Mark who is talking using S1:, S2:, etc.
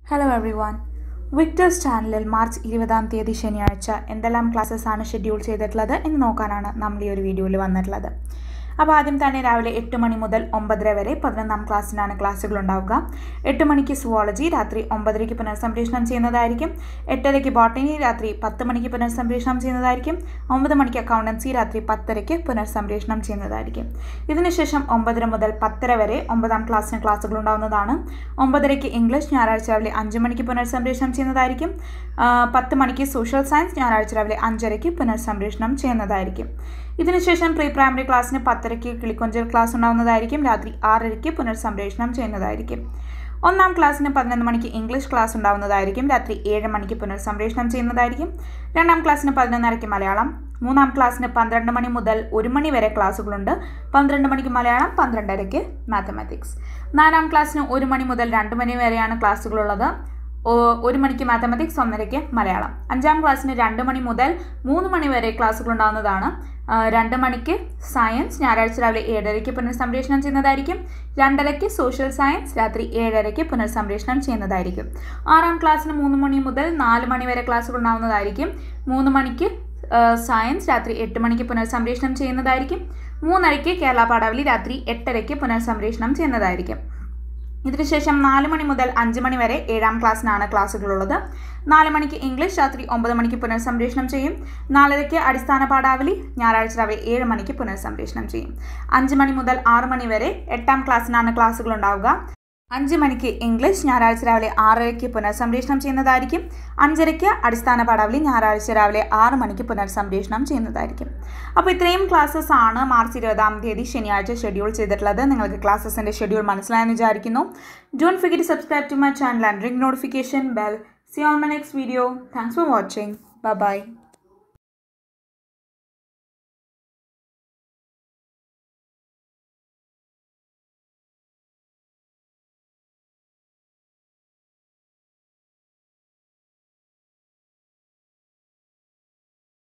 S1: hello every one Victers ചാനലിൽ March ഇരുപതാം തീയതി ശനിയാഴ്ച എന്തെല്ലാം ക്ലാസ്സസ് ആണ് ഷെഡ്യൂൾ ചെയ്തിട്ടുള്ളത് എന്ന് നോക്കാനാണ് നമ്മൾ ഈ ഒരു വീഡിയോയിൽ വന്നിട്ടുള്ളത് അപ്പോൾ ആദ്യം തന്നെ രാവിലെ എട്ട് മണി മുതൽ ഒമ്പതര വരെ പതിനൊന്നാം ക്ലാസ്സിനാണ് ക്ലാസ്സുകൾ ഉണ്ടാവുക എട്ട് മണിക്ക് സുവോളജി രാത്രി ഒമ്പതരയ്ക്ക് പുനഃസംപ്രേഷണം ചെയ്യുന്നതായിരിക്കും എട്ടരയ്ക്ക് ബോട്ടണി രാത്രി പത്ത് മണിക്ക് പുനഃസംപ്രേഷണം ചെയ്യുന്നതായിരിക്കും ഒമ്പത് മണിക്ക് അക്കൗണ്ടൻസി രാത്രി പത്തരയ്ക്ക് പുനഃസംപ്രേഷണം ചെയ്യുന്നതായിരിക്കും ഇതിനുശേഷം ഒമ്പതര മുതൽ പത്തര വരെ ഒമ്പതാം ക്ലാസ്സിന് ക്ലാസ്സുകൾ ഉണ്ടാവുന്നതാണ് ഒമ്പതരയ്ക്ക് ഇംഗ്ലീഷ് ഞായറാഴ്ച രാവിലെ അഞ്ച് മണിക്ക് പുനഃസംപ്രേഷണം ചെയ്യുന്നതായിരിക്കും ആ, പത്ത് മണിക്ക് സോഷ്യൽ സയൻസ് ഞായറാഴ്ച രാവിലെ അഞ്ചരയ്ക്ക് പുനഃസംപ്രേഷണം ചെയ്യുന്നതായിരിക്കും ഇതിനുശേഷം പ്രീ പ്രൈമറി ക്ലാസ്സിന് പത്തരയ്ക്ക് കിളിക്കൊഞ്ചൽ ക്ലാസ് ഉണ്ടാവുന്നതായിരിക്കും രാത്രി ആറരയ്ക്ക് പുനഃസംപ്രേഷണം ചെയ്യുന്നതായിരിക്കും ഒന്നാം ക്ലാസ്സിന് പതിനൊന്ന് മണിക്ക് ഇംഗ്ലീഷ് ക്ലാസ് ഉണ്ടാവുന്നതായിരിക്കും രാത്രി ഏഴ് മണിക്ക് പുനഃസംപ്രേഷണം ചെയ്യുന്നതായിരിക്കും രണ്ടാം ക്ലാസ്സിന് പതിനൊന്നരയ്ക്ക് മലയാളം മൂന്നാം ക്ലാസ്സിന് പന്ത്രണ്ട് മണി മുതൽ ഒരു മണി വരെ ക്ലാസ്സുകളുണ്ട് പന്ത്രണ്ട് മണിക്ക് മലയാളം പന്ത്രണ്ടരയ്ക്ക് മാത്തമാറ്റിക്സ് നാലാം ക്ലാസ്സിന് ഒരു മണി മുതൽ രണ്ട് മണി വരെയാണ് ക്ലാസ്സുകളുള്ളത് ഓ- ഒരു മണിക്ക് മാത്തമാറ്റിക്സ് ഒന്നരയ്ക്ക് മലയാളം അഞ്ചാം ക്ലാസ്സിന് രണ്ട് മണി മുതൽ മൂന്ന് മണി വരെ ക്ലാസ്സുകൾ ഉണ്ടാകുന്നതാണ് ആ, രണ്ട് മണിക്ക് സയൻസ് ഞായറാഴ്ച രാവിലെ ഏഴരയ്ക്ക് പുനഃസംപ്രേഷണം ചെയ്യുന്നതായിരിക്കും രണ്ടരയ്ക്ക് സോഷ്യൽ സയൻസ് രാത്രി ഏഴരയ്ക്ക് പുനഃസംപ്രേഷണം ചെയ്യുന്നതായിരിക്കും ആറാം ക്ലാസ്സിന് മൂന്ന് മണി മുതൽ നാല് മണി വരെ ക്ലാസ്സുകൾ ഉണ്ടാകുന്നതായിരിക്കും മൂന്ന് മണിക്ക് ആ, സയൻസ് രാത്രി എട്ട് മണിക്ക് പുനഃസംപ്രേഷണം ചെയ്യുന്നതായിരിക്കും മൂന്നരയ്ക്ക് കേരള പാഠാവലി രാത്രി എട്ടരയ്ക്ക് പുനഃസംപ്രേഷണം ചെയ്യുന്നതായിരിക്കും ഇതിനുശേഷം നാല് മണി മുതൽ അഞ്ച് മണി വരെ ഏഴാം ക്ലാസ്സിനാണ് ക്ലാസ്സുകളുള്ളത് നാല് മണിക്ക് ഇംഗ്ലീഷ് രാത്രി ഒമ്പത് മണിക്ക് പുനഃസംപ്രേഷണം ചെയ്യും നാലരയ്ക്ക് അടിസ്ഥാന പാഠാവലി ഞായറാഴ്ച രാവിലെ ഏഴ് മണിക്ക് പുനഃസംപ്രേഷണം ചെയ്യും അഞ്ച് മണി മുതൽ ആറ് മണി വരെ എട്ടാം ക്ലാസ്സിനാണ് ക്ലാസ്സുകൾ ഉണ്ടാവുക അഞ്ച് മണിക്ക് ഇംഗ്ലീഷ് ഞായറാഴ്ച രാവിലെ ആറരയ്ക്ക് പുനഃസംപ്രേഷണം ചെയ്യുന്നതായിരിക്കും അഞ്ചരയ്ക്ക് അടിസ്ഥാന പാഠാവലി ഞായറാഴ്ച രാവിലെ ആറ് മണിക്ക് പുനഃസംപ്രേഷണം ചെയ്യുന്നതായിരിക്കും അപ്പോൾ ഇത്രയും ക്ലാസ്സസ് ആണ് മാർച്ച് ഇരുപതാം തീയതി ശനിയാഴ്ച ഷെഡ്യൂൾ ചെയ്തിട്ടുള്ളത് നിങ്ങൾക്ക് ക്ലാസ്സസിൻ്റെ ഷെഡ്യൂൾ മനസ്സിലായെന്ന് വിചാരിക്കുന്നു don't forget to subscribe to my channel and ring notification bell see on my next video thanks for watching by